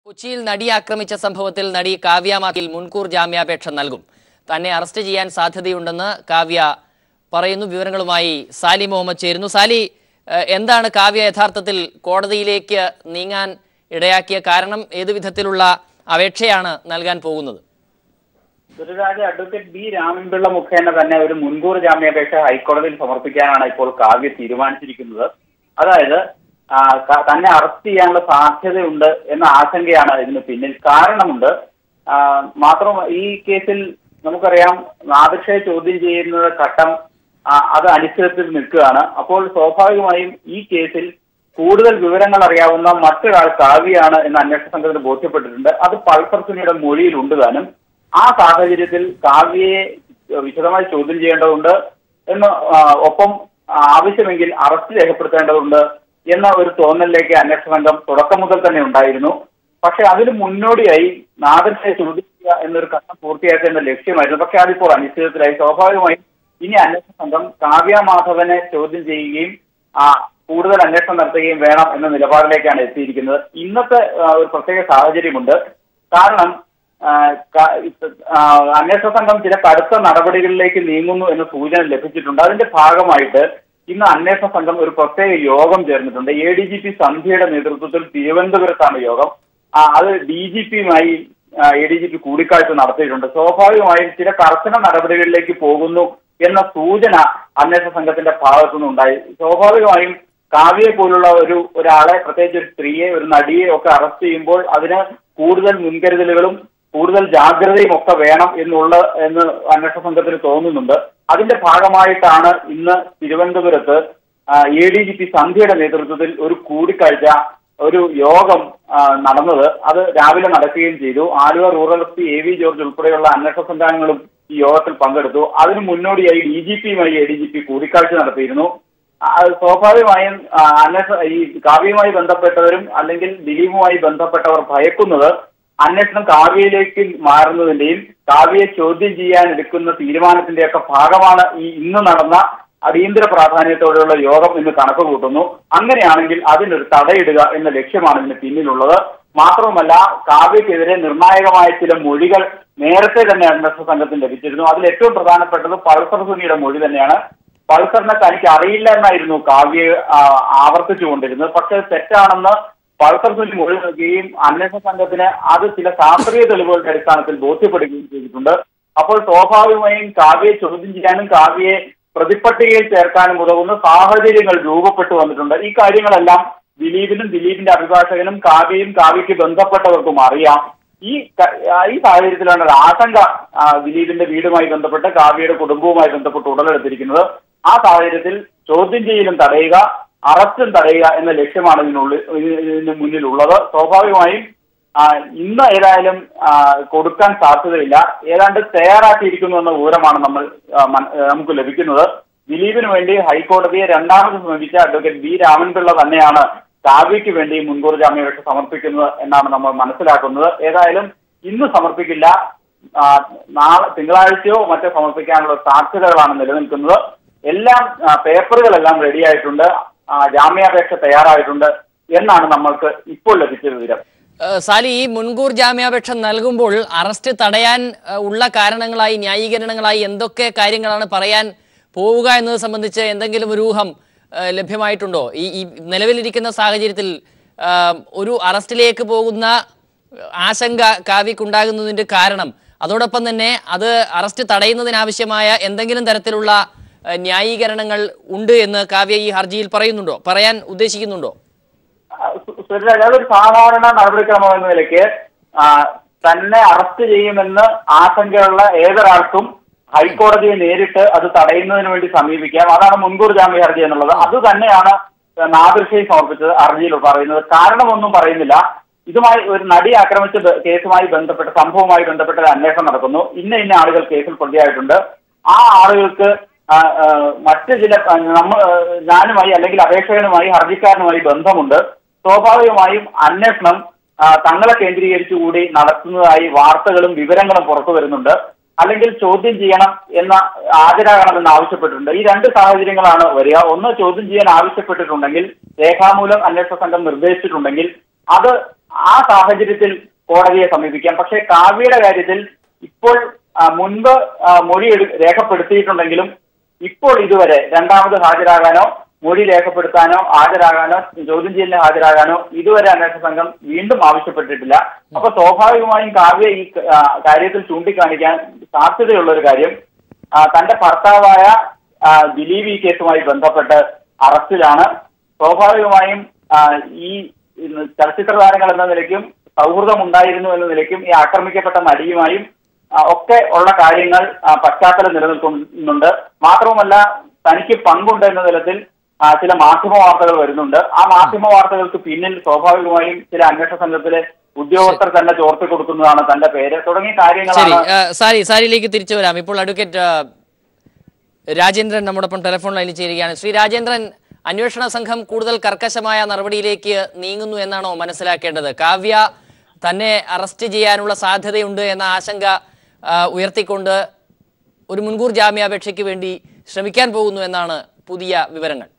കൊച്ചിയിൽ നടിയെ ആക്രമിച്ച സംഭവത്തിൽ നടി കാവ്യ മാക്കിൽ മുൻകൂർ ജാമ്യാപേക്ഷ നൽകും തന്നെ അറസ്റ്റ് ചെയ്യാൻ സാധ്യതയുണ്ടെന്ന് കാവ്യ പറയുന്നു വിവരങ്ങളുമായി സാലി മുഹമ്മദ് ചേരുന്നു സാലി ഏഹ്, എന്താണ് കാവ്യ യഥാർത്ഥത്തിൽ കോടതിയിലേക്ക് നീങ്ങാൻ ഇടയാക്കിയ കാരണം ഏതു വിധത്തിലുള്ള അപേക്ഷയാണ് നൽകാൻ പോകുന്നത് ഗുരുരാജ അഡ്വക്കേറ്റ് ബി രാമൻപിള്ള മുഖേന തന്നെ ഒരു മുൻകൂർ ജാമ്യാപേക്ഷ ഹൈക്കോടതിയിൽ സമർപ്പിക്കാനാണ് ഇപ്പോൾ കാവ്യ തീരുമാനിച്ചിരിക്കുന്നത് അതായത് ആ, ക- തന്നെ അറസ്റ്റ് ചെയ്യാനുള്ള സാധ്യതയുണ്ട് എന്ന ആശങ്കയാണ് ഇതിന് പിന്നിൽ കാരണമുണ്ട് ആ, മാത്രം ഈ കേസിൽ നമുക്കറിയാം നാദക്ഷയെ ചോദ്യം ചെയ്യുന്ന ഘട്ടം ആ, അത് അനിശ്ചിതത്തിൽ നിൽക്കുകയാണ് അപ്പോൾ സ്വാഭാവികമായും ഈ കേസിൽ കൂടുതൽ വിവരങ്ങൾ അറിയാവുന്ന മറ്റൊരാൾ കാവ്യയാണ് എന്ന് അന്വേഷണ സംഘത്തിന് ബോധ്യപ്പെട്ടിട്ടുണ്ട് അത് പൾസർ സുനിയുടെ മൊഴിയിൽ ഉണ്ട് താനും ആ സാഹചര്യത്തിൽ കാവ്യയെ വിശദമായി ചോദ്യം ചെയ്യേണ്ടതുണ്ട് എന്ന് ആ, ഒപ്പം ആവശ്യമെങ്കിൽ അറസ്റ്റ് രേഖപ്പെടുത്തേണ്ടതുണ്ട് എന്ന ഒരു തോന്നലിലേക്ക് അന്വേഷണ സംഘം തുടക്കം മുതൽ തന്നെ ഉണ്ടായിരുന്നു പക്ഷെ അതിന് മുന്നോടിയായി നാദർശയെ ചോദ്യം ചെയ്യുക എന്നൊരു ഘട്ടം പൂർത്തിയാക്കുക എന്ന ലക്ഷ്യമായിരുന്നു പക്ഷെ അതിപ്പോൾ അനിശ്ചിതത്തിലായി സ്വാഭാവികമായും ഇനി അന്വേഷണ സംഘം കാവ്യ മാധവനെ ചോദ്യം ചെയ്യുകയും ആ കൂടുതൽ അന്വേഷണം നടത്തുകയും വേണം എന്ന നിലപാടിലേക്കാണ് എത്തിയിരിക്കുന്നത് ഇന്നത്തെ ആ, ഒരു പ്രത്യേക സാഹചര്യമുണ്ട് കാരണം ആ, ക- ഇപ്പ- ആ, അന്വേഷണ സംഘം ചില കടുത്ത നടപടികളിലേക്ക് നീങ്ങുന്നു എന്ന സൂചന ലഭിച്ചിട്ടുണ്ട് അതിന്റെ ഭാഗമായിട്ട് ഇന്ന് അന്വേഷണ സംഘം ഒരു പ്രത്യേക യോഗം ചേർന്നിട്ടുണ്ട് എ ഡി ജി പി സന്ധ്യയുടെ നേതൃത്വത്തിൽ തിരുവനന്തപുരത്താണ് യോഗം ആ, അത് ഡി ജി പിയുമായി എ ഡി ജി പി കൂടിക്കാഴ്ച നടത്തിയിട്ടുണ്ട് സ്വാഭാവികമായും ചില കർശന നടപടികളിലേക്ക് പോകുന്നു എന്ന സൂചന അന്വേഷണ സംഘത്തിന്റെ ഭാഗത്തുനിന്നുണ്ടായി സ്വാഭാവികമായും കാവ്യയെ പോലുള്ള ഒരു ഒരാളെ പ്രത്യേകിച്ച് ഒരു സ്ത്രീയെ ഒരു നടിയെ ഒക്കെ അറസ്റ്റ് ചെയ്യുമ്പോൾ അതിന് കൂടുതൽ മുൻകരുതലുകളും കൂടുതൽ ജാഗ്രതയും ഒക്കെ വേണം എന്നുള്ള എന്ന് അന്വേഷണ സംഘത്തിന് തോന്നുന്നുണ്ട് അതിന്റെ ഭാഗമായിട്ടാണ് ഇന്ന് തിരുവനന്തപുരത്ത് എ ഡി ജി പി സന്ധ്യയുടെ നേതൃത്വത്തിൽ ഒരു കൂടിക്കാഴ്ച ഒരു യോഗം ആ, നടന്നത് അത് രാവിലെ നടക്കുകയും ചെയ്തു Aluva rural S P A V George ഉൾപ്പെടെയുള്ള അന്വേഷണ സംഘാംഗങ്ങളും ഈ യോഗത്തിൽ പങ്കെടുത്തു അതിനു മുന്നോടിയായി ഡി ജി പിയുമായി എ ഡി ജി പി കൂടിക്കാഴ്ച നടത്തിയിരുന്നു ആ, സ്വാഭാവികമായും ആ, അന്വേഷണ ഈ കാവ്യയുമായി ബന്ധപ്പെട്ടവരും അല്ലെങ്കിൽ ദിലീപുമായി ബന്ധപ്പെട്ടവർ ഭയക്കുന്നത് അന്വേഷണം കാവ്യയിലേക്ക് മാറുന്നതിന്റെയും കാവ്യയെ ചോദ്യം ചെയ്യാൻ എടുക്കുന്ന തീരുമാനത്തിന്റെയൊക്കെ ഭാഗമാണ് ഈ ഇന്ന് നടന്ന അടിയന്തര പ്രാധാന്യത്തോടെയുള്ള യോഗം എന്ന് കണക്ക് കൂട്ടുന്നു അങ്ങനെയാണെങ്കിൽ അതിനൊരു തടയിടുക എന്ന ലക്ഷ്യമാണ് ഇതിന് പിന്നിലുള്ളത് മാത്രവുമല്ല കാവ്യക്കെതിരെ നിർണായകമായ ചില മൊഴികൾ നേരത്തെ തന്നെ അന്വേഷണ സംഘത്തിന് ലഭിച്ചിരുന്നു അതിൽ ഏറ്റവും പ്രധാനപ്പെട്ടത് പൾസർ സുനിയുടെ മൊഴി തന്നെയാണ് പൾസറിനെ തനിക്ക് അറിയില്ല എന്നായിരുന്നു കാവ്യ ആ, ആവർത്തിച്ചുകൊണ്ടിരുന്നത് പക്ഷെ അത് തെറ്റാണെന്ന് പൾസർ സുനി മൊഴി നൽകുകയും അന്വേഷണ സംഘത്തിന് അത് ചില ശാസ്ത്രീയ തെളിവുകളുടെ അടിസ്ഥാനത്തിൽ ബോധ്യപ്പെടുകയും ചെയ്തിട്ടുണ്ട് അപ്പോൾ സ്വാഭാവികമായും കാവ്യയെ ചോദ്യം ചെയ്യാനും കാവ്യയെ പ്രതിപട്ടികയിൽ ചേർക്കാനും ഉതകുന്ന സാഹചര്യങ്ങൾ രൂപപ്പെട്ടു വന്നിട്ടുണ്ട് ഈ കാര്യങ്ങളെല്ലാം ദിലീപിനും ദിലീപിന്റെ അഭിഭാഷകനും കാവ്യയും കാവ്യയ്ക്ക് ബന്ധപ്പെട്ടവർക്കും അറിയാം ഈ ക- ആ, ഈ സാഹചര്യത്തിലാണ് ഒരു ആശങ്ക ആ, ദിലീപിന്റെ വീടുമായി ബന്ധപ്പെട്ട് കാവ്യയുടെ കുടുംബവുമായി ബന്ധപ്പെട്ട് ഉടലെടുത്തിരിക്കുന്നത് ആ സാഹചര്യത്തിൽ ചോദ്യം ചെയ്യലും തടയുക അറസ്റ്റും തടയുക എന്ന ലക്ഷ്യമാണ് ഇതിനുള്ളിൽ ഇതിന് മുന്നിലുള്ളത് സ്വാഭാവികമായും ആ, ഇന്ന് ഏതായാലും ആ, കൊടുക്കാൻ സാധ്യതയില്ല ഏതാണ്ട് തയ്യാറാക്കിയിരിക്കുന്നു എന്ന വിവരമാണ് നമ്മൾ ആ, മന- ആ, നമുക്ക് ലഭിക്കുന്നത് ദിലീപിന് വേണ്ടി ഹൈക്കോടതിയെ രണ്ടാമത് സമീപിച്ച അഡ്വക്കേറ്റ് ബി രാമൻപിള്ള തന്നെയാണ് കാവ്യയ്ക്ക് വേണ്ടി മുൻകൂർ ജാമ്യാപേക്ഷ സമർപ്പിക്കുന്നത് എന്നാണ് നമ്മൾ മനസ്സിലാക്കുന്നത് ഏതായാലും ഇന്ന് സമർപ്പിക്കില്ല ആ, നാളെ തിങ്കളാഴ്ചയോ മറ്റോ സമർപ്പിക്കാനുള്ള സാധ്യതകളാണ് നിലനിൽക്കുന്നത് എല്ലാം ആ, പേപ്പറുകളെല്ലാം റെഡിയായിട്ടുണ്ട് ആ, ജാമ്യാപേക്ഷ തയ്യാറായിട്ടുണ്ട് എന്നാണ് നമ്മൾക്ക് ഇപ്പോൾ ലഭിച്ച വിവരം ഏഹ് സാലി ഈ മുൻകൂർ ജാമ്യാപേക്ഷ നൽകുമ്പോൾ അറസ്റ്റ് തടയാൻ ഏഹ് ഉള്ള കാരണങ്ങളായി ന്യായീകരണങ്ങളായി എന്തൊക്കെ കാര്യങ്ങളാണ് പറയാൻ പോവുക എന്നത് സംബന്ധിച്ച് എന്തെങ്കിലും ഒരു ഊഹം ഏഹ് ലഭ്യമായിട്ടുണ്ടോ ഈ ഈ നിലവിലിരിക്കുന്ന സാഹചര്യത്തിൽ ആഹ് ഒരു അറസ്റ്റിലേക്ക് പോകുന്ന ആശങ്ക കാവ്യക്കുണ്ടാകുന്നതിന്റെ കാരണം അതോടൊപ്പം തന്നെ അത് അറസ്റ്റ് തടയുന്നതിനാവശ്യമായ എന്തെങ്കിലും തരത്തിലുള്ള ഏഹ് ന്യായീകരണങ്ങൾ ഉണ്ട് എന്ന് കാവ്യ ഈ ഹർജിയിൽ പറയുന്നുണ്ടോ പറയാൻ ഉദ്ദേശിക്കുന്നുണ്ടോ സുരേഷ് അതൊരു സാധാരണ നടപടിക്രമം എന്ന നിലയ്ക്ക് ആ, തന്നെ അറസ്റ്റ് ചെയ്യുമെന്ന് ആശങ്കയുള്ള ഏതൊരാൾക്കും ഹൈക്കോടതിയെ നേരിട്ട് അത് തടയുന്നതിന് വേണ്ടി സമീപിക്കാം അതാണ് മുൻകൂർ ജാമ്യ ഹർജി എന്നുള്ളത് അത് തന്നെയാണ് നാദൃശ്യയിൽ സമർപ്പിച്ചത് ഹർജിയിൽ പറയുന്നത് കാരണമൊന്നും പറയുന്നില്ല ഇതുമായി ഒരു നടി ആക്രമിച്ച ബ- കേസുമായി ബന്ധപ്പെട്ട സംഭവവുമായി ബന്ധപ്പെട്ട ഒരു അന്വേഷണം നടക്കുന്നു ഇന്ന ഇന്ന ആളുകൾ കേസിൽ പ്രതിയായിട്ടുണ്ട് ആ ആളുകൾക്ക് ആ, ആ, മറ്റ് ചില ആ, നമ്മ ആ, ഞാനുമായി അല്ലെങ്കിൽ അപേക്ഷകനുമായി ഹർജിക്കാരനുമായി ബന്ധമുണ്ട് സ്വാഭാവികമായും അന്വേഷണം ആ, തങ്ങളെ കേന്ദ്രീകരിച്ചുകൂടി നടത്തുന്നതായി വാർത്തകളും വിവരങ്ങളും പുറത്തു വരുന്നുണ്ട് അല്ലെങ്കിൽ ചോദ്യം ചെയ്യണം എന്ന ഹാജരാകണമെന്ന് ആവശ്യപ്പെട്ടിട്ടുണ്ട് ഈ രണ്ട് സാഹചര്യങ്ങളാണ് വരിക ഒന്ന് ചോദ്യം ചെയ്യാൻ ആവശ്യപ്പെട്ടിട്ടുണ്ടെങ്കിൽ രേഖാമൂലം അന്വേഷണ സംഘം നിർദ്ദേശിച്ചിട്ടുണ്ടെങ്കിൽ അത് ആ സാഹചര്യത്തിൽ കോടതിയെ സമീപിക്കാം പക്ഷേ കാവ്യയുടെ കാര്യത്തിൽ ഇപ്പോൾ ആ, മുൻപ് ആ, മൊഴി എടു- രേഖപ്പെടുത്തിയിട്ടുണ്ടെങ്കിലും ഇപ്പോൾ ഇതുവരെ രണ്ടാമത് ഹാജരാകാനോ മൊഴി രേഖപ്പെടുത്താനോ ഹാജരാകാനോ ചോദ്യം ചെയ്യലിന് ഹാജരാകാനോ ഇതുവരെ അന്വേഷണ സംഘം വീണ്ടും ആവശ്യപ്പെട്ടിട്ടില്ല അപ്പൊ സ്വാഭാവികമായും കാവ്യ ഈ ആ, കാര്യത്തിൽ ചൂണ്ടിക്കാണിക്കാൻ സാധ്യതയുള്ള ഒരു കാര്യം ആ, തന്റെ ഭർത്താവായ ആ, ദിലീപ് ഈ കേസുമായി ബന്ധപ്പെട്ട് അറസ്റ്റിലാണ് സ്വാഭാവികമായും ആ, ഈ ഇന്ന് ചലച്ചിത്ര താരങ്ങൾ എന്ന നിലയ്ക്കും സൗഹൃദം ഉണ്ടായിരുന്നു എന്ന നിലയ്ക്കും ഈ ആക്രമിക്കപ്പെട്ട നടിയുമായും ആ, ഒക്കെ ഉള്ള കാര്യങ്ങൾ ആ, പശ്ചാത്തലം നിലനിൽക്കുന്നുണ്ട് മാത്രവുമല്ല തനിക്ക് പങ്കുണ്ട് എന്ന തരത്തിൽ ആ, ചില മാധ്യമ വാർത്തകൾ വരുന്നുണ്ട് ആ മാധ്യമ വാർത്തകൾക്ക് പിന്നിൽ സ്വാഭാവികമായും ചില അന്വേഷണ സംഘത്തിലെ ഉദ്യോഗസ്ഥർ തന്നെ ചോർത്തി കൊടുക്കുന്നതാണ് തന്റെ പേര് തുടങ്ങിയ ശരി കാര്യങ്ങളാണ് ആ, സാരി സാരിയിലേക്ക് തിരിച്ചു വരാം ഇപ്പോൾ അഡ്വക്കേറ്റ് ആ, രാജേന്ദ്രൻ നമ്മോടൊപ്പം ടെലിഫോൺ ലൈനിൽ ചേരുകയാണ് ശ്രീ രാജേന്ദ്രൻ അന്വേഷണ സംഘം കൂടുതൽ കർക്കശമായ നടപടിയിലേക്ക് നീങ്ങുന്നു എന്നാണോ മനസ്സിലാക്കേണ്ടത് കാവ്യ തന്നെ അറസ്റ്റ് ചെയ്യാനുള്ള സാധ്യതയുണ്ട് എന്ന ആശങ്ക ആ, ഉയർത്തിക്കൊണ്ട് ഒരു മുൻകൂർ ജാമ്യാപേക്ഷയ്ക്ക് വേണ്ടി ശ്രമിക്കാൻ പോകുന്നു എന്നാണ് പുതിയ വിവരങ്ങൾ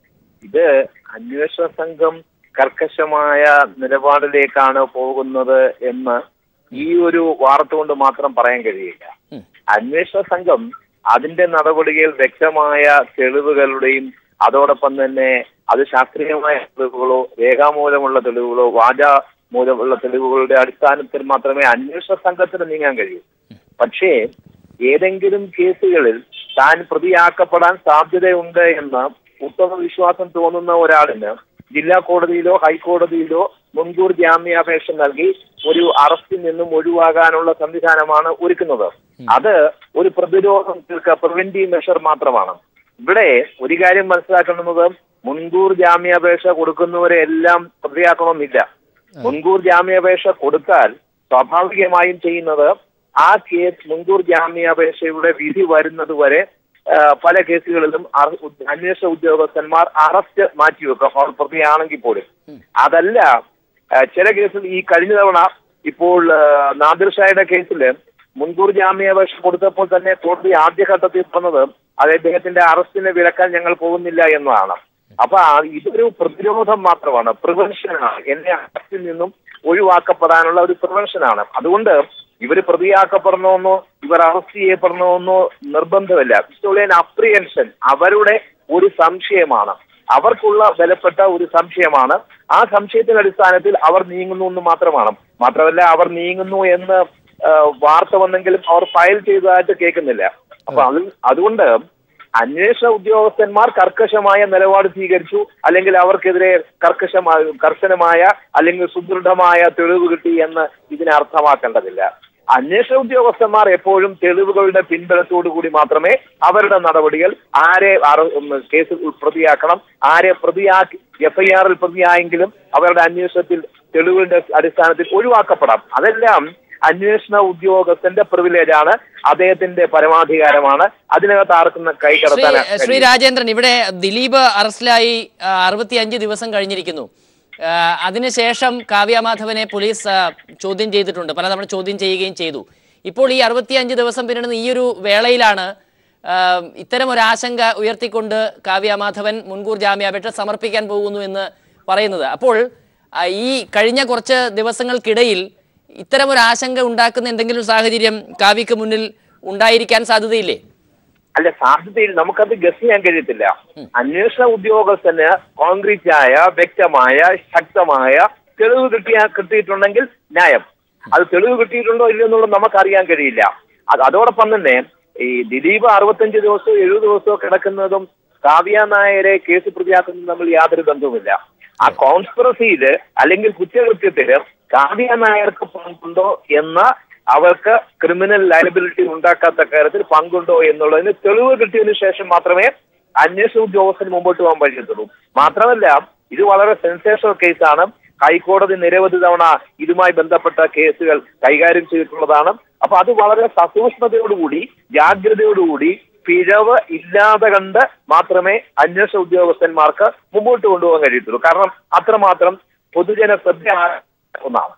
ഇത് അന്വേഷണ സംഘം കർക്കശമായ നിലപാടിലേക്കാണ് പോകുന്നത് എന്ന് ഈ ഒരു വാർത്ത കൊണ്ട് മാത്രം പറയാൻ കഴിയില്ല ഉം. അന്വേഷണ സംഘം അതിന്റെ നടപടികൾ വ്യക്തമായ തെളിവുകളുടെയും അതോടൊപ്പം തന്നെ അത് ശാസ്ത്രീയമായ തെളിവുകളോ രേഖാമൂലമുള്ള തെളിവുകളോ വാചാ മൂലമുള്ള തെളിവുകളുടെ അടിസ്ഥാനത്തിൽ മാത്രമേ അന്വേഷണ സംഘത്തിന് നീങ്ങാൻ കഴിയൂ പക്ഷേ ഏതെങ്കിലും കേസുകളിൽ താൻ പ്രതിയാക്കപ്പെടാൻ സാധ്യതയുണ്ട് എന്ന് ഉത്തമ വിശ്വാസം തോന്നുന്ന ഒരാളിന് ജില്ലാ കോടതിയിലോ ഹൈക്കോടതിയിലോ മുൻകൂർ ജാമ്യാപേക്ഷ നൽകി ഒരു അറസ്റ്റിൽ നിന്നും ഒഴിവാകാനുള്ള സംവിധാനമാണ് ഒരുക്കുന്നത് അത് ഒരു പ്രതിരോധം പ്രിവെന്റീവ് മെഷർ മാത്രമാണ് ഇവിടെ ഒരു കാര്യം മനസ്സിലാക്കുന്നത് മുൻകൂർ ജാമ്യാപേക്ഷ കൊടുക്കുന്നവരെ എല്ലാം പ്രതിയാക്കണമെന്നില്ല മുൻകൂർ ജാമ്യാപേക്ഷ കൊടുത്താൽ സ്വാഭാവികമായും ചെയ്യുന്നത് ആ കേസ് മുൻകൂർ ജാമ്യാപേക്ഷയുടെ വിധി വരുന്നത് വരെ ആ, പല കേസുകളിലും അറ- ഉ- അന്വേഷണ ഉദ്യോഗസ്ഥന്മാർ അറസ്റ്റ് മാറ്റിവെക്കും അവർ പ്രതിയാണെങ്കിൽ പോലും അതല്ല ആ, ചില കേസിൽ ഈ കഴിഞ്ഞ തവണ ഇപ്പോൾ ആ, നാദിർ ഷായുടെ കേസിൽ മുൻകൂർ ജാമ്യാപേക്ഷ കൊടുത്തപ്പോൾ തന്നെ കോടതി ആദ്യഘട്ടത്തിൽ പറഞ്ഞത് അത് അദ്ദേഹത്തിന്റെ അറസ്റ്റിനെ വിലക്കാൻ ഞങ്ങൾ പോകുന്നില്ല എന്നതാണ് അപ്പൊ ആ- ഇതൊരു പ്രതിരോധം മാത്രമാണ് പ്രിവെൻഷനാണ് എന്നെ അറസ്റ്റിൽ നിന്നും ഒഴിവാക്കപ്പെടാനുള്ള ഒരു പ്രിവെൻഷനാണ് അതുകൊണ്ട് ഇവർ പ്രതിയാക്കപ്പെടണമെന്നോ ഇവർ അറസ്റ്റ് ചെയ്യപ്പെടണമെന്നോ നിർബന്ധമില്ല ഇഷ്ടമുള്ള അപ്രിയൻഷൻ അവരുടെ ഒരു സംശയമാണ് അവർക്കുള്ള ബലപ്പെട്ട ഒരു സംശയമാണ് ആ സംശയത്തിന്റെ അടിസ്ഥാനത്തിൽ അവർ നീങ്ങുന്നു എന്ന് മാത്രമാണ് മാത്രമല്ല അവർ നീങ്ങുന്നു എന്ന് ആ, വാർത്ത വന്നെങ്കിലും അവർ ഫയൽ ചെയ്തതായിട്ട് കേൾക്കുന്നില്ല അപ്പൊ അത് അതുകൊണ്ട് അന്വേഷണ ഉദ്യോഗസ്ഥന്മാർ കർക്കശമായ നിലപാട് സ്വീകരിച്ചു അല്ലെങ്കിൽ അവർക്കെതിരെ കർക്കശമായ കർശനമായ അല്ലെങ്കിൽ സുദൃഢമായ തെളിവ് കിട്ടി എന്ന് ഇതിനെ അർത്ഥമാക്കേണ്ടതില്ല അന്വേഷണ ഉദ്യോഗസ്ഥന്മാർ എപ്പോഴും തെളിവുകളുടെ പിൻബലത്തോടു കൂടി മാത്രമേ അവരുടെ നടപടികൾ ആരെ അറ- ഉം, കേസിൽ പ്രതിയാക്കണം ആരെ പ്രതിയാക്കി എഫ്ഐആറിൽ പ്രതിയായെങ്കിലും അവരുടെ അന്വേഷണത്തിൽ തെളിവുകളുടെ അടിസ്ഥാനത്തിൽ ഒഴിവാക്കപ്പെടാം അതെല്ലാം അന്വേഷണ ഉദ്യോഗസ്ഥന്റെ പ്രിവിലേജ് ആണ് അദ്ദേഹത്തിന്റെ പരമാധികാരമാണ് അതിനകത്ത് ആർക്കും കൈ ശ്രീ കടത്താൻ ശ്രീ രാജേന്ദ്രൻ ഇവിടെ ദിലീപ് അറസ്റ്റിലായി അറുപത്തിയഞ്ച് ദിവസം കഴിഞ്ഞിരിക്കുന്നു ആ, അതിനുശേഷം കാവ്യ മാധവനെ പോലീസ് ആ, ചോദ്യം ചെയ്തിട്ടുണ്ട് പലതവണ ചോദ്യം ചെയ്യുകയും ചെയ്തു ഇപ്പോൾ ഈ അറുപത്തിയഞ്ച് ദിവസം പിന്നിടുന്ന ഈ ഒരു വേളയിലാണ് ആ, ഇത്തരം ഒരു ആശങ്ക ഉയർത്തിക്കൊണ്ട് കാവ്യ മാധവൻ മുൻകൂർ ജാമ്യാപേക്ഷ സമർപ്പിക്കാൻ പോകുന്നു എന്ന് പറയുന്നത് അപ്പോൾ ആ, ഈ കഴിഞ്ഞ കുറച്ച് ദിവസങ്ങൾക്കിടയിൽ ഇത്തരം ഒരു ആശങ്ക ഉണ്ടാക്കുന്ന എന്തെങ്കിലും സാഹചര്യം കാവ്യക്ക് മുന്നിൽ ഉണ്ടായിരിക്കാൻ സാധ്യതയില്ലേ അല്ല സാധ്യതയിൽ നമുക്കത് ഗസ് ചെയ്യാൻ കഴിയത്തില്ല അന്വേഷണ ഉദ്യോഗസ്ഥന് കോൺക്രീറ്റ് ആയ വ്യക്തമായ ശക്തമായ തെളിവ് കിട്ടിയ കിട്ടിയിട്ടുണ്ടെങ്കിൽ ന്യായം അത് തെളിവ് കിട്ടിയിട്ടുണ്ടോ ഇല്ലയോ എന്നുള്ളത് നമുക്കറിയാൻ കഴിയില്ല അത് അതോടൊപ്പം തന്നെ ഈ ദിലീപ് അറുപത്തഞ്ച് ദിവസവും എഴുപത് ദിവസവും കിടക്കുന്നതും കാവ്യ നായരെ കേസ് പ്രതിയാക്കുന്നതും തമ്മിൽ യാതൊരു ബന്ധവുമില്ല ആ കോൺസ്പിറസിയില് അല്ലെങ്കിൽ കുറ്റകൃത്യത്തില് കാവ്യ നായർക്ക് പങ്കുണ്ടോ എന്ന അവർക്ക് ക്രിമിനൽ ലയബിലിറ്റി ഉണ്ടാക്കാത്ത കാര്യത്തിൽ പങ്കുണ്ടോ എന്നുള്ളതിന് തെളിവ് കിട്ടിയതിനു ശേഷം മാത്രമേ അന്വേഷണ ഉദ്യോഗസ്ഥന് മുമ്പോട്ട് പോകാൻ കഴിയത്തുള്ളൂ മാത്രമല്ല ഇത് വളരെ സെൻസേഷണൽ കേസാണ് ഹൈക്കോടതി നിരവധി തവണ ഇതുമായി ബന്ധപ്പെട്ട കേസുകൾ കൈകാര്യം ചെയ്തിട്ടുള്ളതാണ് അപ്പൊ അത് വളരെ സസൂക്ഷ്മതയോടുകൂടി ജാഗ്രതയോടുകൂടി പിഴവ് ഇല്ലാതെ കണ്ട് മാത്രമേ അന്വേഷണ ഉദ്യോഗസ്ഥന്മാർക്ക് മുമ്പോട്ട് കൊണ്ടുപോകാൻ കഴിയത്തുള്ളൂ കാരണം അത്രമാത്രം പൊതുജന ശ്രദ്ധ ഒന്നാണ്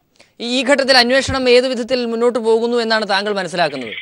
ഈ ഘട്ടത്തിൽ അന്വേഷണം ഏത് വിധത്തിൽ മുന്നോട്ട് പോകുന്നു എന്നാണ് താങ്കൾ മനസ്സിലാക്കുന്നത്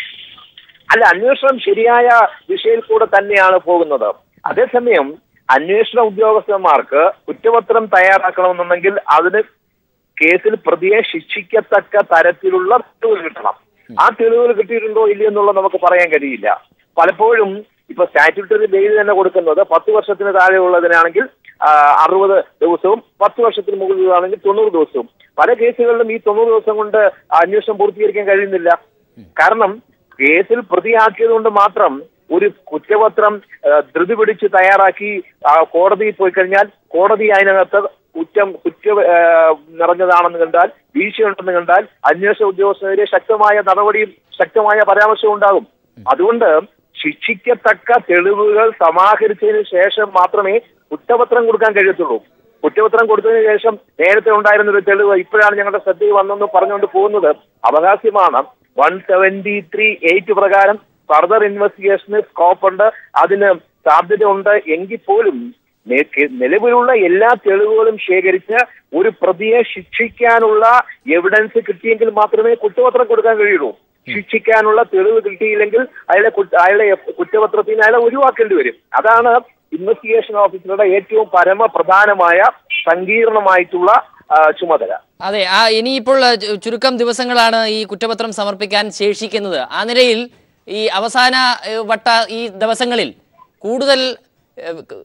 അല്ല അന്വേഷണം ശരിയായ ദിശയിൽ കൂടെ തന്നെയാണ് പോകുന്നത് അതേസമയം അന്വേഷണ ഉദ്യോഗസ്ഥന്മാർക്ക് കുറ്റപത്രം തയ്യാറാക്കണമെന്നുണ്ടെങ്കിൽ അതിന് കേസിൽ പ്രതിയെ ശിക്ഷിക്കത്തക്ക തരത്തിലുള്ള തെളിവുകൾ കിട്ടണം ആ തെളിവുകൾ കിട്ടിയിട്ടുണ്ടോ ഇല്ലയോ എന്നുള്ളത് നമുക്ക് പറയാൻ കഴിയില്ല പലപ്പോഴും ഇപ്പൊ സ്റ്റാറ്റ്യൂട്ടറി ബെയിൽ തന്നെ കൊടുക്കുന്നത് പത്ത് വർഷത്തിന് താഴെയുള്ളതിനാണെങ്കിൽ ആ, അറുപത് ദിവസവും പത്ത് വർഷത്തിന് മുകളിലാണെങ്കിൽ തൊണ്ണൂറ് ദിവസവും പല കേസുകളിലും ഈ തൊണ്ണൂറ് ദിവസം കൊണ്ട് അന്വേഷണം പൂർത്തീകരിക്കാൻ കഴിയുന്നില്ല കാരണം കേസിൽ പ്രതിയാക്കിയത് കൊണ്ട് മാത്രം ഒരു കുറ്റപത്രം ആ, ധൃതി പിടിച്ച് തയ്യാറാക്കി ആ, കോടതിയിൽ പോയി കഴിഞ്ഞാൽ കോടതി അതിനകത്ത് കുറ്റം കുറ്റ ആ, നിറഞ്ഞതാണെന്ന് കണ്ടാൽ വീഴ്ചയുണ്ടെന്ന് കണ്ടാൽ അന്വേഷണ ഉദ്യോഗസ്ഥരെ ശക്തമായ നടപടിയും ശക്തമായ പരാമർശവും ഉണ്ടാകും അതുകൊണ്ട് ശിക്ഷിക്കത്തക്ക തെളിവുകൾ സമാഹരിച്ചതിന് ശേഷം മാത്രമേ കുറ്റപത്രം കൊടുക്കാൻ കഴിയത്തുള്ളൂ കുറ്റപത്രം കൊടുത്തതിന് ശേഷം നേരത്തെ ഉണ്ടായിരുന്ന ഒരു തെളിവ് ഇപ്പോഴാണ് ഞങ്ങളുടെ ശ്രദ്ധയിൽ വന്നെന്ന് പറഞ്ഞുകൊണ്ട് പോകുന്നത് അവകാശമാണ് വൺ സെവന്റി ത്രീ എയ്റ്റ് പ്രകാരം ഫർദർ ഇൻവെസ്റ്റിഗേഷന് സ്കോപ്പ് ഉണ്ട് അതിന് സാധ്യത ഉണ്ട് എങ്കിൽ പോലും നേ- കെ- നിലവിലുള്ള എല്ലാ തെളിവുകളും ശേഖരിച്ച് ഒരു പ്രതിയെ ശിക്ഷിക്കാനുള്ള എവിഡൻസ് കിട്ടിയെങ്കിൽ മാത്രമേ കുറ്റപത്രം കൊടുക്കാൻ കഴിയുള്ളൂ ശിക്ഷിക്കാനുള്ള തെളിവ് കിട്ടിയില്ലെങ്കിൽ അയാളെ കുറ്റ- അയാളെ കുറ്റപത്രത്തിന് അയാളെ ഒഴിവാക്കേണ്ടി വരും അതാണ് ഇൻവെസ്റ്റിഗേഷൻ ഓഫീസറുടെ ഏറ്റവും പരമപ്രധാനമായ സങ്കീർണമായിട്ടുള്ള ആ, ചുമതല അതെ ആ ഇനിയിപ്പോൾ ആ, ചു- ചുരുക്കം ദിവസങ്ങളാണ് ഈ കുറ്റപത്രം സമർപ്പിക്കാൻ ശേഷിക്കുന്നത് ആ നിലയിൽ ഈ അവസാന ഏ, വട്ട ഈ ദിവസങ്ങളിൽ കൂടുതൽ ഏ, ക-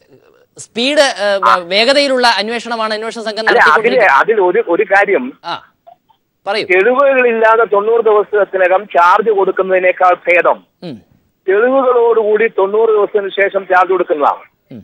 സ്പീഡ് ഏ, വ- വേഗതയിലുള്ള അന്വേഷണമാണ് അന്വേഷണ സംഘം അല്ല അതില് നടത്തിക്കൊണ്ടിരിക്കുന്നത് അതിൽ ഒരു ഒരു കാര്യം ആ പറയൂ തെളിവുകളില്ലാതെ തൊണ്ണൂറ് ദിവസത്തിനകം ചാർജ് കൊടുക്കുന്നതിനേക്കാൾ ഭേദം ഉം, തെളിവുകളോടുകൂടി തൊണ്ണൂറ് ദിവസത്തിന് ശേഷം ചാർജ് കൊടുക്കുന്നതാണ് ഉം.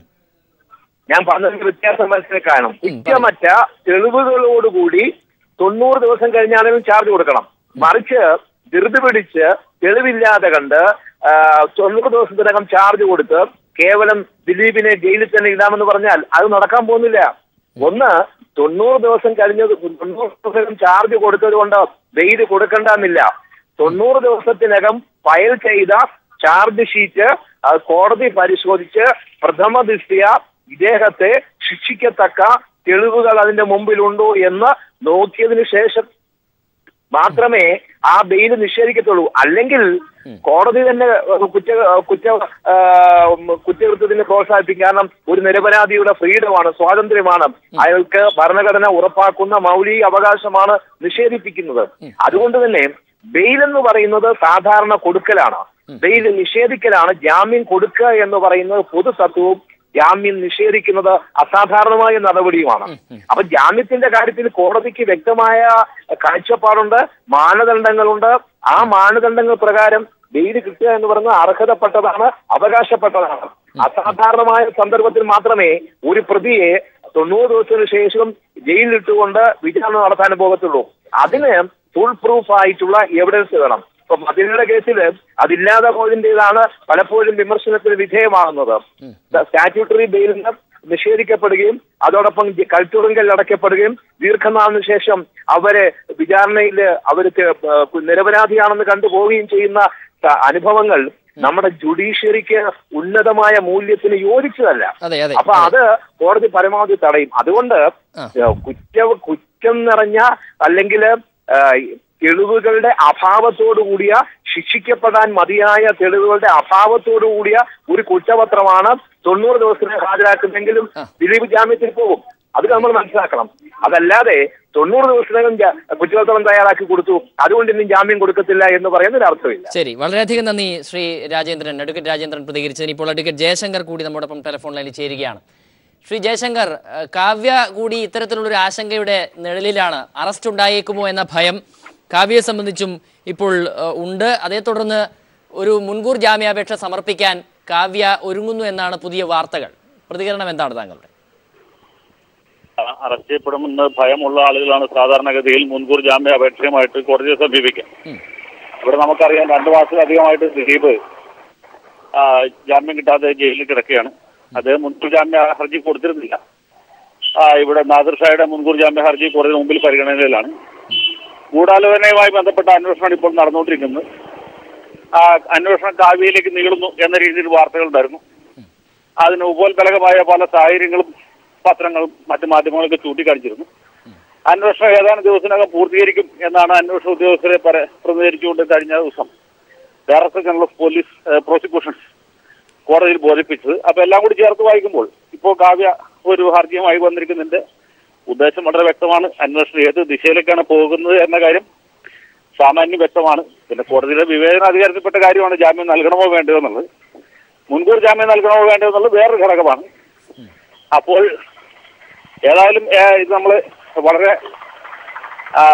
ഞാൻ പറഞ്ഞതിന്റെ വ്യത്യാസം മനസ്സിലാക്കണം കുറ്റമറ്റ തെളിവുകളോടുകൂടി തൊണ്ണൂറ് ദിവസം കഴിഞ്ഞാണെങ്കിലും ചാർജ് കൊടുക്കണം മറിച്ച് ധൃതി പിടിച്ച് തെളിവില്ലാതെ കണ്ട് ആ, തൊണ്ണൂറ് ദിവസത്തിനകം ചാർജ് കൊടുത്ത് കേവലം ദിലീപിനെ ജയിലിൽ തന്നെ ഇടാമെന്ന് പറഞ്ഞാൽ അത് നടക്കാൻ പോകുന്നില്ല ഒന്ന് തൊണ്ണൂറ് ദിവസം കഴിഞ്ഞത് തൊണ്ണൂറ് ദിവസം ചാർജ് കൊടുത്തത് കൊണ്ട് വെയിൽ കൊടുക്കണ്ടെന്നില്ല തൊണ്ണൂറ് ദിവസത്തിനകം ഫയൽ ചെയ്ത ചാർജ് ഷീറ്റ് അത് കോടതി പരിശോധിച്ച് പ്രഥമ ദൃഷ്ടിയ ഇദ്ദേഹത്തെ ശിക്ഷിക്കത്തക്ക തെളിവുകൾ അതിന്റെ മുമ്പിലുണ്ടോ എന്ന് നോക്കിയതിനു ശേഷം മാത്രമേ ആ ബെയിൽ നിഷേധിക്കത്തുള്ളൂ അല്ലെങ്കിൽ കോടതി തന്നെ ഏഹ്, കുറ്റ കുറ്റ ആ, ഉം, കുറ്റകൃത്യത്തിന് പ്രോത്സാഹിപ്പിക്കും കാരണം ഒരു നിരപരാധിയുടെ ഫ്രീഡമാണ് സ്വാതന്ത്ര്യമാണ് അയാൾക്ക് ഭരണഘടന ഉറപ്പാക്കുന്ന മൗലിക അവകാശമാണ് നിഷേധിപ്പിക്കുന്നത് അതുകൊണ്ട് തന്നെ ബെയിൽ എന്ന് പറയുന്നത് സാധാരണ കൊടുക്കലാണ് ബെയിൽ നിഷേധിക്കലാണ് ജാമ്യം കൊടുക്കുക എന്ന് പറയുന്നത് പൊതു തത്വവും ജാമ്യം നിഷേധിക്കുന്നത് അസാധാരണമായ നടപടിയുമാണ് അപ്പൊ ജാമ്യത്തിന്റെ കാര്യത്തിൽ കോടതിക്ക് വ്യക്തമായ കാഴ്ചപ്പാടുണ്ട് മാനദണ്ഡങ്ങളുണ്ട് ആ മാനദണ്ഡങ്ങൾ പ്രകാരം ബെയിൽ കിട്ടുക എന്ന് പറയുന്നത് അർഹതപ്പെട്ടതാണ് അവകാശപ്പെട്ടതാണ് അസാധാരണമായ സന്ദർഭത്തിൽ മാത്രമേ ഒരു പ്രതിയെ തൊണ്ണൂറ് ദിവസത്തിന് ശേഷം ജയിലിലിട്ടുകൊണ്ട് വിചാരണ നടത്താൻ പോകത്തുള്ളൂ അതിന് ഫുൾ പ്രൂഫ് ആയിട്ടുള്ള എവിഡൻസ് വേണം ഇപ്പൊ മദീനയുടെ കേസിൽ അതില്ലാതെ പോയതിൻ്റെതാണ് പലപ്പോഴും വിമർശനത്തിന് വിധേയമാകുന്നത് സ്റ്റാറ്റ്യൂട്ടറി ബെയിലിന് നിഷേധിക്കപ്പെടുകയും അതോടൊപ്പം ജ- കഴുത്തുറുങ്കൽ അടയ്ക്കപ്പെടുകയും ദീർഘനാളിന് ശേഷം അവരെ വിചാരണയിൽ അവർ നിരപരാധിയാണെന്ന് കണ്ടുപോവുകയും ചെയ്യുന്ന സ- അനുഭവങ്ങൾ നമ്മുടെ ജുഡീഷ്യറിക്ക് ഉന്നതമായ മൂല്യത്തിന് യോജിച്ചതല്ല അതെ അതെ അപ്പൊ അത് കോടതി പരമാവധി തടയും അതുകൊണ്ട് ആ. ഏഹ്, കുറ്റ കുറ്റം നിറഞ്ഞ അല്ലെങ്കിൽ തെളിവുകളുടെ അഭാവത്തോടു കൂടിയ ശിക്ഷിക്കപ്പെടാൻ മതിയായ തെളിവുകളുടെ അഭാവത്തോടു കൂടിയ ഒരു കുറ്റപത്രമാണ് തൊണ്ണൂറ് ദിവസത്തിന് ഹാജരാക്കുന്നെങ്കിലും ദിലീപ് ജാമ്യത്തിൽ പോകും അത് നമ്മൾ മനസ്സിലാക്കണം അതല്ലാതെ തൊണ്ണൂറ് ദിവസത്തിനകം ജാ- കുറ്റപത്രം തയ്യാറാക്കി കൊടുത്തു അതുകൊണ്ട് ഇനി ജാമ്യം കൊടുക്കത്തില്ല എന്ന് പറയുന്നതിന് അർത്ഥമില്ല ശരി വളരെയധികം നന്ദി ശ്രീ രാജേന്ദ്രൻ അഡ്വക്കേറ്റ് രാജേന്ദ്രൻ പ്രതികരിച്ചതിന് ഇപ്പോൾ അഡ്വക്കേറ്റ് ജയശങ്കർ കൂടി നമ്മോടൊപ്പം ടെലിഫോൺ ലൈനിൽ ചേരുകയാണ് ശ്രീ ജയശങ്കർ ഏഹ്, കാവ്യ കൂടി ഇത്തരത്തിലുള്ളൊരു ആശങ്കയുടെ നിഴലിലാണ് അറസ്റ്റ് ഉണ്ടായേക്കുമോ എന്ന ഭയം കാവ്യയെ സംബന്ധിച്ചും ഇപ്പോൾ ഏഹ്, ഉണ്ട് അതേ തുടർന്ന് ഒരു മുൻകൂർ ജാമ്യാപേക്ഷ സമർപ്പിക്കാൻ കാവ്യ ഒരുങ്ങുന്നു എന്നാണ് പുതിയ വാർത്തകൾ പ്രതികരണം എന്താണ് താങ്കളുടെ അ- അറസ്റ്റ് ചെയ്യപ്പെടുമെന്ന് ഭയമുള്ള ആളുകളാണ് സാധാരണഗതിയിൽ മുൻകൂർ ജാമ്യാപേക്ഷയുമായിട്ട് കോടതിയെ സമീപിക്കുക ഇവിടെ നമുക്കറിയാം രണ്ടു മാസത്തിലധികമായിട്ട് ദിലീപ് ആ, ജാമ്യം കിട്ടാതെ ജയിലിൽ കിടക്കുകയാണ് അദ്ദേഹം മുൻകൂർ ജാമ്യ ഹർജി കൊടുത്തിരുന്നില്ല ആ, ഇവിടെ നാദിർ ഷായുടെ മുൻകൂർ ജാമ്യ ഹർജി കോടതി മുമ്പിൽ പരിഗണനയിലാണ് ഗൂഢാലോചനയുമായി ബന്ധപ്പെട്ട അന്വേഷണമാണ് ഇപ്പോൾ നടന്നുകൊണ്ടിരിക്കുന്നത് ആ അന്വേഷണം കാവ്യയിലേക്ക് നീളുന്നു എന്ന രീതിയിൽ വാർത്തകളുണ്ടായിരുന്നു അതിന് ഉപോത്ബലകമായ പല സാഹചര്യങ്ങളും പത്രങ്ങളും മറ്റു മാധ്യമങ്ങളൊക്കെ ചൂണ്ടിക്കാണിച്ചിരുന്നു അന്വേഷണം ഏതാനും ദിവസത്തിനകം പൂർത്തീകരിക്കും എന്നാണ് അന്വേഷണ ഉദ്യോഗസ്ഥരെ പര- പ്രതിനിധീകരിച്ചുകൊണ്ട് കഴിഞ്ഞ ദിവസം ഡയറക്ടർ ജനറൽ ഓഫ് പോലീസ് ഏഹ്, പ്രോസിക്യൂഷൻസ് കോടതിയിൽ ബോധിപ്പിച്ചത് അപ്പൊ എല്ലാം കൂടി ചേർത്ത് വായിക്കുമ്പോൾ ഇപ്പോൾ കാവ്യ ഒരു ഹർജിയുമായി വന്നിരിക്കുന്നുണ്ട് ഉദ്ദേശം വളരെ വ്യക്തമാണ് അന്വേഷണം ഏത് ദിശയിലേക്കാണ് പോകുന്നത് എന്ന കാര്യം സാമാന്യം വ്യക്തമാണ് പിന്നെ കോടതിയുടെ വിവേചന അധികാരത്തിൽപ്പെട്ട കാര്യമാണ് ജാമ്യം നൽകണമോ വേണ്ടയോ എന്നുള്ളത് മുൻകൂർ ജാമ്യം നൽകണമോ വേണ്ടയോ എന്നുള്ളത് വേറൊരു ഘടകമാണ് അപ്പോൾ ഏതായാലും ഏഹ്, ഇത് നമ്മൾ വളരെ ആ,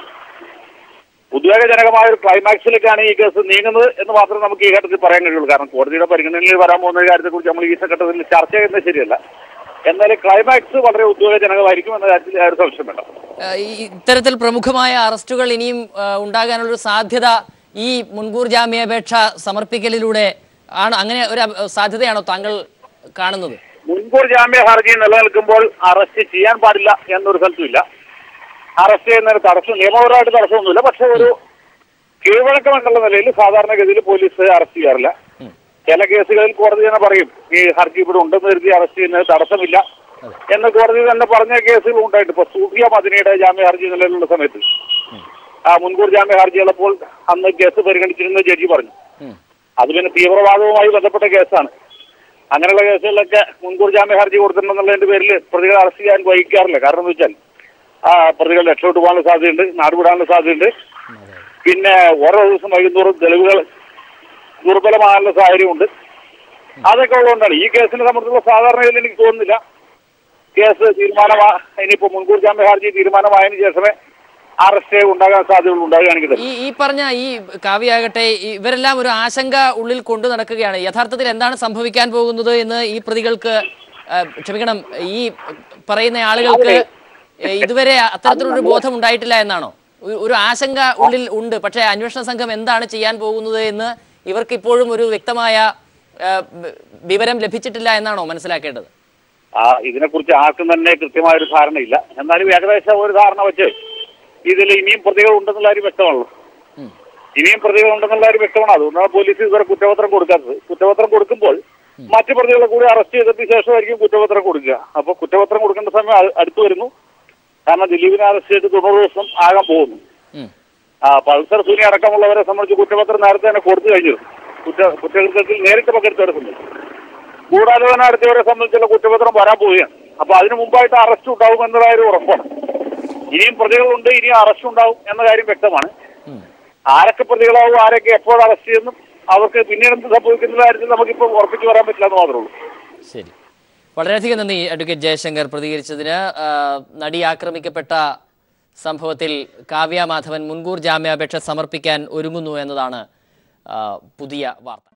ഉദ്വേഗജനകമായ ഒരു ക്ലൈമാക്സിലേക്കാണ് ഈ കേസ് നീങ്ങുന്നത് എന്ന് മാത്രമേ നമുക്ക് ഈ ഘട്ടത്തിൽ പറയാൻ കഴിയുള്ളൂ കാരണം കോടതിയുടെ പരിഗണനയിൽ വരാൻ പോകുന്ന കാര്യത്തെക്കുറിച്ച് നമ്മൾ ഈ ഘട്ടത്തിൽ ചർച്ച ചെയ്യുന്നത് ശരിയല്ല എന്നാൽ ക്ലൈമാക്സ് വളരെ ഉദ്വേഗജനകമായിരിക്കും എന്ന കാര്യത്തിൽ ആരും സംശയം വേണ്ട ഏഹ് ഈ ഇത്തരത്തിൽ പ്രമുഖമായ അറസ്റ്റുകൾ ഇനിയും ഏഹ് ഉണ്ടാകാനുള്ളൊരു സാധ്യത ഈ മുൻകൂർ ജാമ്യാപേക്ഷ സമർപ്പിക്കലിലൂടെ ആണ് അങ്ങനെ ഒരു അബ്- സാധ്യതയാണോ താങ്കൾ കാണുന്നത് മുൻകൂർ ജാമ്യ ഹർജി നിലനിൽക്കുമ്പോൾ അറസ്റ്റ് ചെയ്യാൻ പാടില്ല എന്നൊരു സ്ഥലത്തുമില്ല അറസ്റ്റ് ചെയ്യുന്നതിന് തടസ്സം നിയമപരമായിട്ട് തടസ്സമൊന്നുമില്ല പക്ഷെ ഒരു കീഴ്വഴക്കം എന്നുള്ള നിലയിൽ സാധാരണഗതിയിൽ പോലീസ് അറസ്റ്റ് ചെയ്യാറില്ല ചില കേസുകളിൽ കോടതി തന്നെ പറയും ഈ ഹർജി ഇവിടെ ഉണ്ടെന്ന് കരുതി അറസ്റ്റ് ചെയ്യുന്നത് തടസ്സമില്ല എന്ന് കോടതി തന്നെ പറഞ്ഞ കേസുകൾ ഉണ്ടായിട്ട് ഇപ്പൊ സൂഫിയ മദിനയുടെ ജാമ്യ ഹർജി നിലവിലുള്ള സമയത്ത് ആ മുൻകൂർ ജാമ്യ ഹർജി ഉള്ളപ്പോൾ അന്ന് കേസ് പരിഗണിച്ചിരുന്ന ജഡ്ജി പറഞ്ഞു ഉം. അത് പിന്നെ തീവ്രവാദവുമായി ബന്ധപ്പെട്ട കേസാണ് അങ്ങനെയുള്ള കേസുകളിലൊക്കെ മുൻകൂർ ജാമ്യ ഹർജി കൊടുത്തിട്ടുണ്ടെന്നുള്ളതിന്റെ പേരിൽ പ്രതികളെ അറസ്റ്റ് ചെയ്യാൻ വഹിക്കാറില്ല കാരണം എന്ന് വെച്ചാൽ ആ പ്രതികൾ രക്ഷപ്പെട്ടു പോകാനുള്ള സാധ്യതയുണ്ട് നാട് വിടാനുള്ള സാധ്യതയുണ്ട് പിന്നെ ഓരോ ദിവസം വൈകുന്നോറും തെളിവുകൾ ദുർബലമാകാനുള്ള സാഹചര്യമുണ്ട് അതൊക്കെ ഉള്ളതുകൊണ്ടാണ് ഈ കേസിനെ സംബന്ധിച്ചുള്ള സാധാരണ ഇതിൽ എനിക്ക് തോന്നുന്നില്ല കേസ് തീരുമാനമാ ഇനിയിപ്പോ മുൻകൂർ ജാമ്യ ഹർജി തീരുമാനമായതിനു ശേഷമേ അറസ്റ്റ് ഉണ്ടാകാൻ സാധ്യതകൾ ഉണ്ടാകുകയാണെങ്കിൽ തന്നെ ഈ ഈ പറഞ്ഞ ഈ കാവ്യാകട്ടെ ഈ ഇവരെല്ലാം ഒരു ആശങ്ക ഉള്ളിൽ കൊണ്ടു നടക്കുകയാണ് യഥാർത്ഥത്തിൽ എന്താണ് സംഭവിക്കാൻ പോകുന്നത് എന്ന് ഈ പ്രതികൾക്ക് ആ, ക്ഷമിക്കണം ഈ പറയുന്ന ആളുകൾക്ക് ഏ, ഇതുവരെ അത്തരത്തിലൊരു ബോധം ഉണ്ടായിട്ടില്ല എന്നാണോ ഒരു- ഒരു ആശങ്ക ഉള്ളിൽ ഉണ്ട് പക്ഷേ അന്വേഷണ സംഘം എന്താണ് ചെയ്യാൻ പോകുന്നത് എന്ന് ഇവർക്ക് ഇപ്പോഴും ഒരു വ്യക്തമായ ആ, വിവരം ലഭിച്ചിട്ടില്ല എന്നാണോ മനസ്സിലാക്കേണ്ടത് ആ ഇതിനെക്കുറിച്ച് ആർക്കും തന്നെ കൃത്യമായ ഒരു ധാരണയില്ല എന്നാലും ഏകദേശം ഒരു ധാരണ വെച്ച് ഇതിൽ ഇനിയും പ്രതികൾ ഉണ്ടെന്നുള്ള കാര്യം വ്യക്തമാണല്ലോ ഉം. ഇനിയും പ്രതികൾ ഉണ്ടെന്നുള്ള കാര്യം വ്യക്തമാണ് അതുകൊണ്ടാണ് പോലീസ് ഇതുവരെ കുറ്റപത്രം കൊടുക്കാത്തത് കുറ്റപത്രം കൊടുക്കുമ്പോൾ മറ്റു പ്രതികളെ കൂടി അറസ്റ്റ് ചെയ്തതിന് ശേഷമായിരിക്കും കുറ്റപത്രം കൊടുക്കുക അപ്പോൾ കുറ്റപത്രം കൊടുക്കേണ്ട സമയം അ- അടുത്ത് വരുന്നു കാരണം ദിലീപിനെ അറസ്റ്റ് ചെയ്ത് തൊണ്ണൂറ് ദിവസം ആകാൻ പോകുന്നു ഉം. ആ പൾസർ സുനി അടക്കമുള്ളവരെ സംബന്ധിച്ച് കുറ്റപത്രം നേരത്തെ തന്നെ കൊടുത്തു കഴിഞ്ഞിരുന്നു കുറ്റ കുറ്റകൃത്യത്തിൽ നേരിട്ട് പങ്കെടുത്തവരെ സംബന്ധിച്ച് ഗൂഢാലോചന നടത്തിയവരെ സംബന്ധിച്ചുള്ള കുറ്റപത്രം വരാൻ പോവുകയാണ് അപ്പൊ അതിനു മുമ്പായിട്ട് അറസ്റ്റ് ഉണ്ടാവും എന്ന കാര്യം ഉറപ്പാണ് ഇനിയും പ്രതികളുണ്ട് ഇനിയും അറസ്റ്റ് ഉണ്ടാവും എന്ന കാര്യം വ്യക്തമാണ് ഉം. ആരൊക്കെ പ്രതികളാവും ആരൊക്കെ എപ്പോൾ അറസ്റ്റ് ചെയ്യുന്നു അവർക്ക് പിന്നീട് എന്ത് സംഭവിക്കുന്ന കാര്യത്തിൽ നമുക്കിപ്പോൾ ഉറപ്പിച്ചു പറയാൻ പറ്റില്ല എന്ന് മാത്രമേ ഉള്ളൂ ശരി വളരെയധികം നന്ദി അഡ്വക്കേറ്റ് ജയശങ്കർ പ്രതികരിച്ചതിന് ആ, നടി ആക്രമിക്കപ്പെട്ട സംഭവത്തിൽ കാവ്യ മാധവൻ മുൻകൂർ ജാമ്യാപേക്ഷ സമർപ്പിക്കാൻ ഒരുങ്ങുന്നു എന്നതാണ് ആ, പുതിയ വാർത്ത